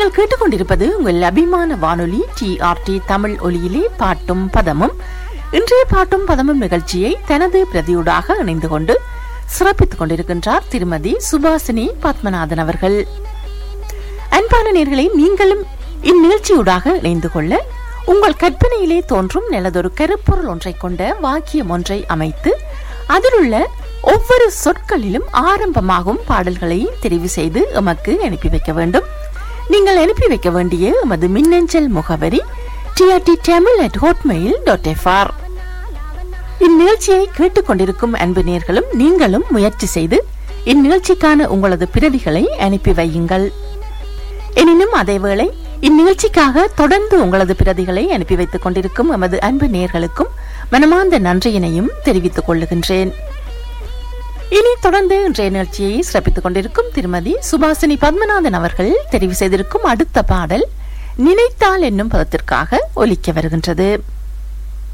நீங்கள் கேட்டுக்கொண்டிருப்பது உங்கள் அபிமான வானொலி டிஆர்டி தமிழ் ஒலியிலே பாட்டும் பதமும் இன்றைய பாட்டும் பதமும் நிகழ்ச்சியை தனது பிரதியூடாக இணைந்து கொண்டு சிறப்பித்துக் கொண்டிருக்கின்றார் திருமதி சுபாசினி பத்மநாதன் அவர்கள் அன்பான நேர்களை நீங்களும் இந்நிகழ்ச்சியூடாக இணைந்து கொள்ள உங்கள் கற்பனையிலே தோன்றும் நல்லதொரு கருப்பொருள் ஒன்றை கொண்ட வாக்கியம் ஒன்றை அமைத்து அதிலுள்ள ஒவ்வொரு சொற்களிலும் ஆரம்பமாகும் பாடல்களை தெரிவு செய்து எமக்கு அனுப்பி வைக்க வேண்டும் நீங்கள் அனுப்பி வைக்க வேண்டிய எமது மின்னஞ்சல் முகவரி TRT Tamil at Hotmail dot FR இந்நிகழ்ச்சியை கேட்டுக்கொண்டிருக்கும் அன்பு நேர்களும் நீங்களும் முயற்சி செய்து இந்நிகழ்ச்சிக்கான உங்களது பிரதிகளை அனுப்பி வையுங்கள் எனினும் அதேவேளை இந்நிகழ்ச்சிக்காக தொடர்ந்து உங்களது பிரதிகளை அனுப்பி வைத்துக் கொண்டிருக்கும் எமது அன்பு நேர்களுக்கும் மனமார்ந்த நன்றியினையும் தெரிவித்துக் கொள்ளுகின்றேன் இனி தொடர்ந்து இன்றைய நிகழ்ச்சியை சிறப்பித்துக் கொண்டிருக்கும் திருமதி சுபாசினி பத்மநாதன் அவர்கள் தெரிவு செய்திருக்கும் அடுத்த பாடல் நினைத்தால் என்னும் பதத்திற்காக ஒலிக்க வருகின்றது